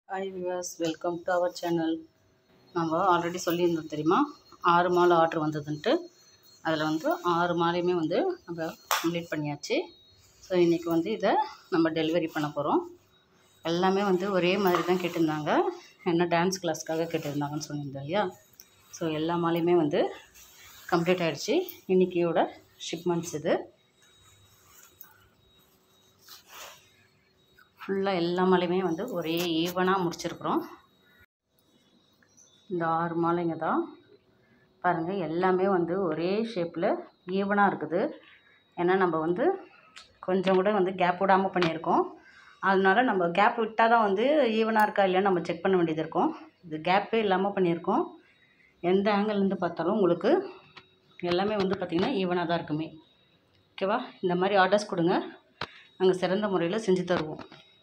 hi viewers welcome to our channel நம்ம already சொல்லியிருந்தோம் தெரியுமா ஆறு மாலை ஆர்டர் வந்ததுன்ட்டு அதில் வந்து ஆறு மாலையுமே வந்து நம்ம கம்ப்ளீட் பண்ணியாச்சு ஸோ இன்றைக்கி வந்து இதை நம்ம டெலிவரி பண்ண போகிறோம் எல்லாமே வந்து ஒரே மாதிரி தான் கேட்டிருந்தாங்க என்ன டான்ஸ் கிளாஸ்க்காக கேட்டிருந்தாங்கன்னு சொல்லியிருந்தோம் இல்லையா ஸோ எல்லா மாலையுமே வந்து கம்ப்ளீட் ஆகிடுச்சு இன்றைக்கியோட ஷிப்மெண்ட்ஸ் இது ஃபுல்லாக எல்லா மாலையுமே வந்து ஒரே ஈவனாக முடிச்சிருக்கிறோம் இந்த ஆறு மாலைங்க தான் பாருங்கள் எல்லாமே வந்து ஒரே ஷேப்பில் ஈவனாக இருக்குது ஏன்னா நம்ம வந்து கொஞ்சம் கூட வந்து கேப் விடாமல் பண்ணியிருக்கோம் அதனால நம்ம கேப் விட்டால் தான் வந்து ஈவனாக இருக்கா இல்லையான்னு நம்ம செக் பண்ண வேண்டியது இருக்கும் இது கேப்பே இல்லாமல் பண்ணியிருக்கோம் எந்த ஆங்கிள்லேருந்து பார்த்தாலும் உங்களுக்கு எல்லாமே வந்து பார்த்திங்கன்னா ஈவனாக தான் இருக்குமே ஓகேவா இந்த மாதிரி ஆர்டர்ஸ் கொடுங்க நாங்கள் சிறந்த முறையில் செஞ்சு தருவோம்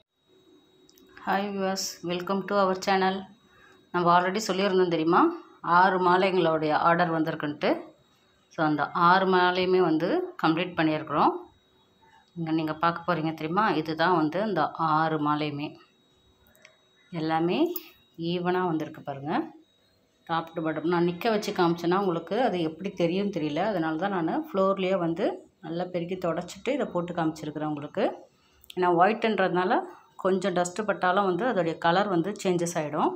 hi viewers welcome to our channel நம்ம ஆல்ரெடி சொல்லியிருந்தோம் தெரியுமா ஆறு மாலைங்களோடைய ஆர்டர் வந்திருக்குன்ட்டு ஸோ அந்த ஆறு மாலையுமே வந்து கம்ப்ளீட் பண்ணியிருக்கிறோம் இங்கே நீங்கள் பார்க்க போகிறீங்க தெரியுமா இதுதான் வந்து அந்த ஆறு மாலையுமே எல்லாமே ஈவனாக வந்திருக்கு பாருங்கள் டாப் டு பாட்டம் நான் நிற்க வச்சு காமிச்சேன்னா உங்களுக்கு அது எப்படி தெரியும் தெரியல அதனால தான் நான் ஃப்ளோர்லேயே வந்து நல்லா பெருக்கி தொடச்சிட்டு இதை போட்டு காமிச்சிருக்கிறேன் உங்களுக்கு ஏன்னா ஒயிட்டுன்றதுனால கொஞ்சம் டஸ்ட்டு பட்டாலும் வந்து அதோடைய கலர் வந்து சேஞ்சஸ் ஆகிடும்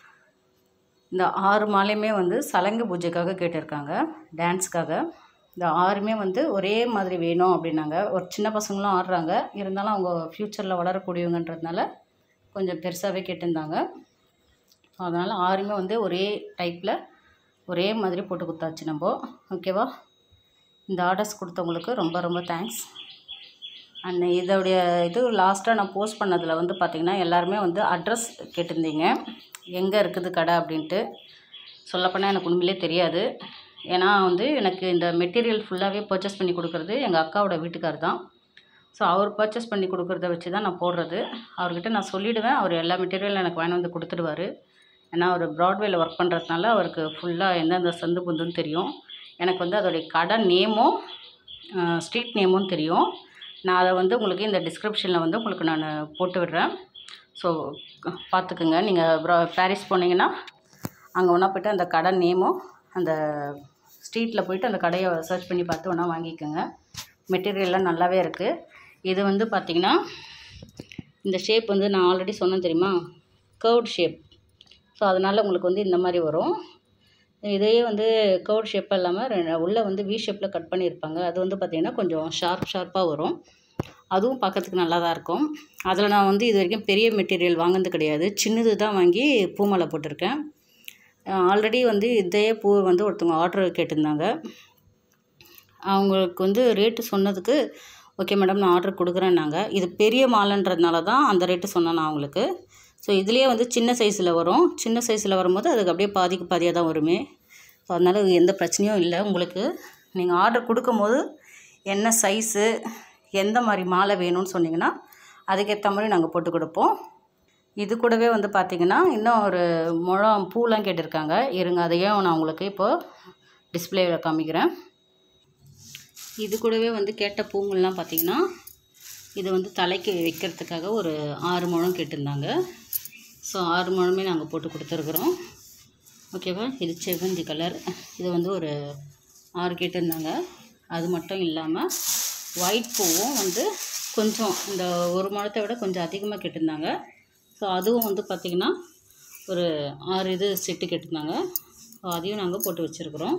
இந்த ஆறு மாலையுமே வந்து சலங்கு பூஜைக்காக கேட்டிருக்காங்க டான்ஸ்க்காக இந்த ஆறுமே வந்து ஒரே மாதிரி வேணும் அப்படின்னாங்க ஒரு சின்ன பசங்களும் ஆடுறாங்க இருந்தாலும் அவங்க ஃப்யூச்சரில் வளரக்கூடியவங்கன்றதுனால கொஞ்சம் பெருசாகவே கேட்டிருந்தாங்க அதனால் ஆறுமே வந்து ஒரே டைப்பில் ஒரே மாதிரி போட்டு கொடுத்தாச்சு நம்ம ஓகேவா இந்த ஆர்டர்ஸ் கொடுத்தவங்களுக்கு ரொம்ப ரொம்ப தேங்க்ஸ் அண்ட் இதோடைய இது லாஸ்ட்டாக நான் போஸ்ட் பண்ணதில் வந்து பார்த்திங்கன்னா எல்லாருமே வந்து அட்ரஸ் கேட்டிருந்தீங்க எங்கே இருக்குது கடை அப்படின்ட்டு சொல்லப்போனால் எனக்கு உண்மையிலே தெரியாது ஏன்னா வந்து எனக்கு இந்த மெட்டீரியல் ஃபுல்லாகவே பர்ச்சேஸ் பண்ணி கொடுக்குறது எங்கள் அக்காவோட வீட்டுக்கார் தான் ஸோ அவர் பர்ச்சேஸ் பண்ணி கொடுக்குறத வச்சு தான் நான் போடுறது அவர்கிட்ட நான் சொல்லிவிடுவேன் அவர் எல்லா மெட்டீரியலும் எனக்கு வாங்கி வந்து கொடுத்துடுவார் ஏன்னா அவர் ப்ராட்வேயில் ஒர்க் பண்ணுறதுனால அவருக்கு ஃபுல்லாக எந்தெந்த சந்து புந்துன்னு தெரியும் எனக்கு வந்து அதோடைய கடை நேமும் ஸ்ட்ரீட் நேமும் தெரியும் நான் அதை வந்து உங்களுக்கு இந்த டிஸ்கிரிப்ஷனில் வந்து உங்களுக்கு நான் போட்டு விடுறேன் ஸோ பார்த்துக்குங்க நீங்கள் ப்ரா பாரிஸ் போனீங்கன்னா அங்கே ஒன்றா போய்ட்டு அந்த கடை நேமும் அந்த ஸ்ட்ரீட்டில் போயிட்டு அந்த கடையை சர்ச் பண்ணி பார்த்து ஒன்றா வாங்கிக்கோங்க மெட்டீரியல்லாம் நல்லாவே இருக்குது இது வந்து பார்த்திங்கன்னா இந்த ஷேப் வந்து நான் ஆல்ரெடி சொன்னேன் தெரியுமா கர்வ்ட் ஷேப் ஸோ அதனால் உங்களுக்கு வந்து இந்த மாதிரி வரும் இதையே வந்து கர்வ் ஷேப்பாக இல்லாமல் உள்ளே வந்து வி ஷேப்பில் கட் பண்ணியிருப்பாங்க அது வந்து பார்த்திங்கன்னா கொஞ்சம் ஷார்ப் ஷார்ப்பாக வரும் அதுவும் பார்க்கறதுக்கு நல்லா தான் இருக்கும் அதில் நான் வந்து இது வரைக்கும் பெரிய மெட்டீரியல் வாங்கினது கிடையாது சின்னது தான் வாங்கி பூமாலை போட்டிருக்கேன் ஆல்ரெடி வந்து இதே பூ வந்து ஒருத்தவங்க ஆர்டர் கேட்டிருந்தாங்க அவங்களுக்கு வந்து ரேட்டு சொன்னதுக்கு ஓகே மேடம் நான் ஆர்டர் கொடுக்குறேன்னாங்க இது பெரிய மாலைன்றதுனால தான் அந்த ரேட்டு சொன்னேன் நான் அவங்களுக்கு ஸோ இதுலேயே வந்து சின்ன சைஸில் வரும் சின்ன சைஸில் வரும்போது அதுக்கு அப்படியே பாதிக்கு பாதியாக தான் வருமே ஸோ அதனால் எந்த பிரச்சனையும் இல்லை உங்களுக்கு நீங்கள் ஆர்டர் கொடுக்கும்போது என்ன சைஸு எந்த மாதிரி மாலை வேணும்னு சொன்னிங்கன்னா அதுக்கேற்ற மாதிரி நாங்கள் போட்டு கொடுப்போம் இது கூடவே வந்து பார்த்திங்கன்னா இன்னும் ஒரு முழம் பூலாம் கேட்டிருக்காங்க இருங்க அதையும் நான் உங்களுக்கு இப்போது டிஸ்பிளேவில் காமிக்கிறேன் இது கூடவே வந்து கேட்ட பூங்கள்லாம் பார்த்திங்கன்னா இது வந்து தலைக்கு வைக்கிறதுக்காக ஒரு ஆறு முழம் கேட்டிருந்தாங்க ஸோ ஆறு முழமே நாங்கள் போட்டு கொடுத்துருக்குறோம் ஓகேவா இது செவ்வந்தி கலர் இது வந்து ஒரு ஆறு கேட்டிருந்தாங்க அது மட்டும் இல்லாமல் ஒயிட் பூவும் வந்து கொஞ்சம் இந்த ஒரு முழத்தை விட கொஞ்சம் அதிகமாக கேட்டிருந்தாங்க ஸோ அதுவும் வந்து பார்த்திங்கன்னா ஒரு ஆறு இது செட்டு கேட்டிருந்தாங்க ஸோ அதையும் நாங்கள் போட்டு வச்சுருக்குறோம்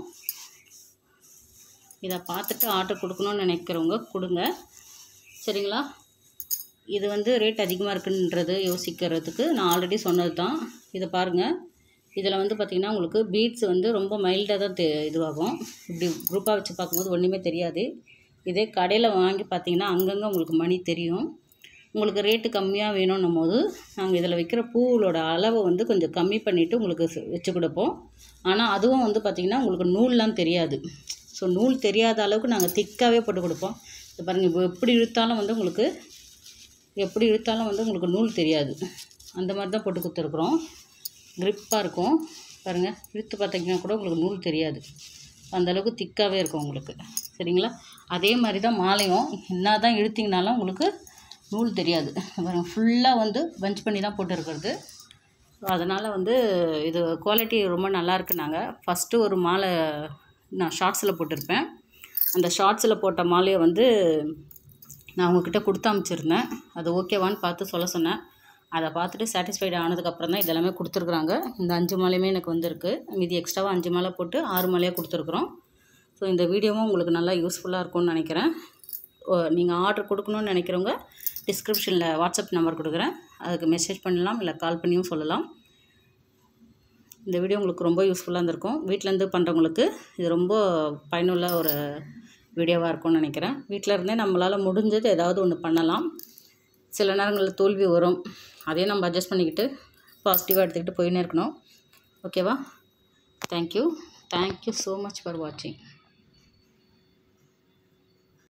இதை பார்த்துட்டு ஆர்டர் கொடுக்கணுன்னு நினைக்கிறவங்க கொடுங்க சரிங்களா இது வந்து ரேட் அதிகமாக இருக்குன்றது யோசிக்கிறதுக்கு நான் ஆல்ரெடி சொன்னது தான் இதை பாருங்கள் இதில் வந்து பார்த்திங்கன்னா உங்களுக்கு பீட்ஸ் வந்து ரொம்ப மைல்டாக தான் தெ இதுவாகும் இப்படி குரூப்பாக வச்சு பார்க்கும்போது ஒன்றுமே தெரியாது இதே கடையில் வாங்கி பார்த்தீங்கன்னா அங்கங்கே உங்களுக்கு மணி தெரியும் உங்களுக்கு ரேட்டு கம்மியாக வேணும்னும் போது நாங்கள் இதில் வைக்கிற பூவோட அளவை வந்து கொஞ்சம் கம்மி பண்ணிவிட்டு உங்களுக்கு வச்சு கொடுப்போம் ஆனால் அதுவும் வந்து பார்த்திங்கன்னா உங்களுக்கு நூல்லாம் தெரியாது ஸோ நூல் தெரியாத அளவுக்கு நாங்கள் திக்காகவே போட்டு கொடுப்போம் இப்போ பாருங்கள் இப்போ எப்படி இழுத்தாலும் வந்து உங்களுக்கு எப்படி இழுத்தாலும் வந்து உங்களுக்கு நூல் தெரியாது அந்த மாதிரி தான் போட்டு கொடுத்துருக்குறோம் க்ரிப்பாக இருக்கும் பாருங்கள் இழுத்து பார்த்தீங்கன்னா கூட உங்களுக்கு நூல் தெரியாது அந்தளவுக்கு திக்காகவே இருக்கும் உங்களுக்கு சரிங்களா அதே மாதிரி தான் மாலையும் என்ன தான் இழுத்திங்கனாலும் உங்களுக்கு நூல் தெரியாது பாருங்கள் ஃபுல்லாக வந்து பஞ்ச் பண்ணி தான் போட்டுருக்கிறது அதனால் வந்து இது குவாலிட்டி ரொம்ப நல்லா இருக்குனாங்க ஃபஸ்ட்டு ஒரு மாலை நான் ஷார்ட்ஸில் போட்டிருப்பேன் அந்த ஷார்ட்ஸில் போட்ட மாலையை வந்து நான் உங்ககிட்ட கொடுத்து அனுப்பிச்சிருந்தேன் அது ஓகேவான்னு பார்த்து சொல்ல சொன்னேன் அதை பார்த்துட்டு சாட்டிஸ்ஃபைடு ஆனதுக்கப்புறம் தான் இதெல்லாமே கொடுத்துருக்குறாங்க இந்த அஞ்சு மாலையுமே எனக்கு வந்திருக்கு மீதி எக்ஸ்ட்ராவாக அஞ்சு மாலை போட்டு ஆறு மாலையாக கொடுத்துருக்குறோம் ஸோ இந்த வீடியோவும் உங்களுக்கு நல்லா யூஸ்ஃபுல்லாக இருக்கும்னு நினைக்கிறேன் நீங்கள் ஆர்டர் கொடுக்கணும்னு நினைக்கிறவங்க டிஸ்கிரிப்ஷனில் வாட்ஸ்அப் நம்பர் கொடுக்குறேன் அதுக்கு மெசேஜ் பண்ணலாம் இல்லை கால் பண்ணியும் சொல்லலாம் இந்த வீடியோ உங்களுக்கு ரொம்ப யூஸ்ஃபுல்லாக இருந்திருக்கும் வீட்டிலேருந்து பண்ணுறவங்களுக்கு இது ரொம்ப பயனுள்ள ஒரு வீடியோவாக இருக்கும்னு நினைக்கிறேன் வீட்டில் இருந்தே நம்மளால் முடிஞ்சது ஏதாவது ஒன்று பண்ணலாம் சில நேரங்களில் தோல்வி வரும் அதையும் நம்ம அட்ஜஸ்ட் பண்ணிக்கிட்டு பாசிட்டிவாக எடுத்துக்கிட்டு போயின்னே இருக்கணும் ஓகேவா thank you thank you so much for வாட்சிங்